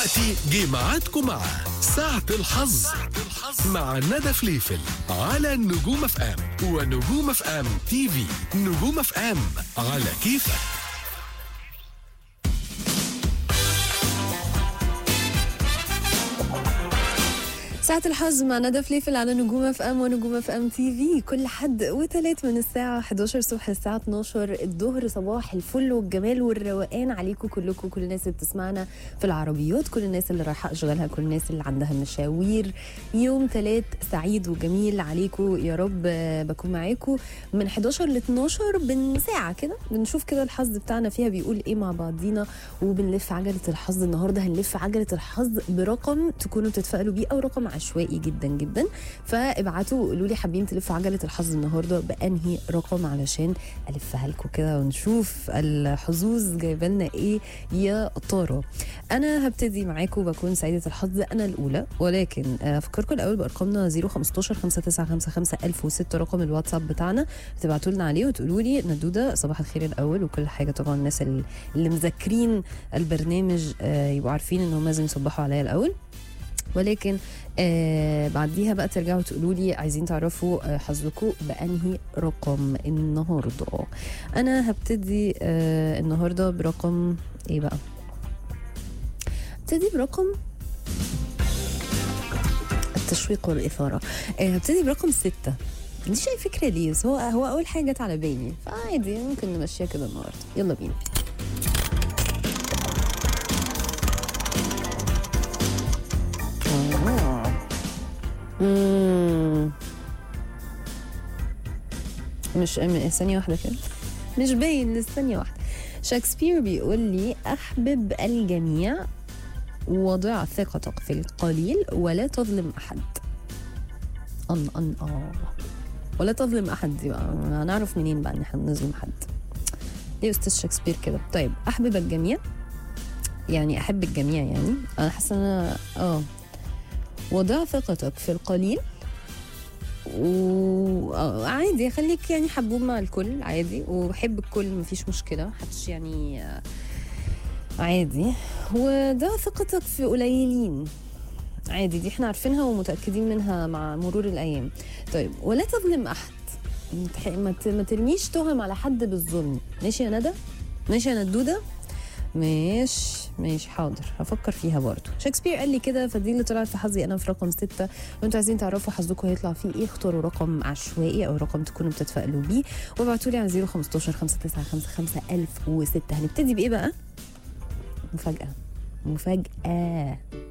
دلوقتي جه ميعادكم مع ساعة الحظ مع ندى فليفل على نجوم اف ام ونجوم اف ام تي في نجوم اف ام على كيفك ساعة الحظ مع ندى فليفل على نجوم اف ام ونجوم اف ام تي في كل حد وتلات من الساعة 11 الصبح للساعة 12 الظهر صباح الفل والجمال والروقان عليكم كلكم كل الناس اللي بتسمعنا في العربيات كل الناس اللي رايحة اشغالها كل الناس اللي عندها مشاوير يوم تلات سعيد وجميل عليكم يا رب آه، بكون معاكم من 11 ل 12 بن ساعة كده بنشوف كده الحظ بتاعنا فيها بيقول ايه مع بعضينا وبنلف عجلة الحظ النهارده هنلف عجلة الحظ برقم تكونوا بتتفائلوا بيه او رقم عشوائي جدا جدا فابعتوا وقولوا لي حابين تلفوا عجلة الحظ النهارده بانهي رقم علشان الفها لكم كده ونشوف الحظوظ جايبه لنا ايه يا ترى انا هبتدي معاكم بكون سعيدة الحظ انا الاولى ولكن آه، افكركم الاول بارقامنا 015 5955 1006 رقم الواتساب بتاعنا تبعتوا لنا عليه وتقولوا لي ندوده صباح الخير الاول وكل حاجه طبعا الناس اللي اللي مذاكرين البرنامج آه، يبقوا عارفين انهم لازم يصبحوا عليا الاول ولكن آه بعديها بقى ترجعوا تقولوا لي عايزين تعرفوا آه حظكم بانهي رقم النهارده انا هبتدي آه النهارده برقم ايه بقى هبتدي برقم التشويق والاثاره آه هبتدي برقم ستة مش اي فكره ليه بس هو هو اول حاجه جت على بالي فعادي ممكن نمشيها كده النهارده يلا بينا مم. مش م- ثانية واحدة كده مش باين لسه ثانية واحدة شكسبير بيقول لي أحبب الجميع وضع ثقتك في القليل ولا تظلم أحد أن أن آه ولا تظلم أحد دي بقى هنعرف منين بقى إن احنا بنظلم حد ليه أستاذ شكسبير كده طيب أحبب الجميع يعني أحب الجميع يعني أنا حاسة إن أنا آه وضع ثقتك في القليل وعادي خليك يعني حبوب مع الكل عادي وبحب الكل مفيش مشكلة محدش يعني آه، عادي وضع ثقتك في قليلين عادي دي احنا عارفينها ومتأكدين منها مع مرور الأيام طيب ولا تظلم أحد متح- ما ت- ما ترميش تهم على حد بالظلم ماشي يا ندى ماشي يا ندودة ماشي ماشي حاضر هفكر فيها برضو شكسبير قال لي كده فدي اللي طلعت في حظي انا في رقم ستة وانتوا عايزين تعرفوا حظكم هيطلع فيه ايه اختاروا رقم عشوائي او رقم تكونوا بتتفائلوا بيه وابعتوا لي على 015 5955 1006 هنبتدي بايه بقى مفاجأة مفاجأة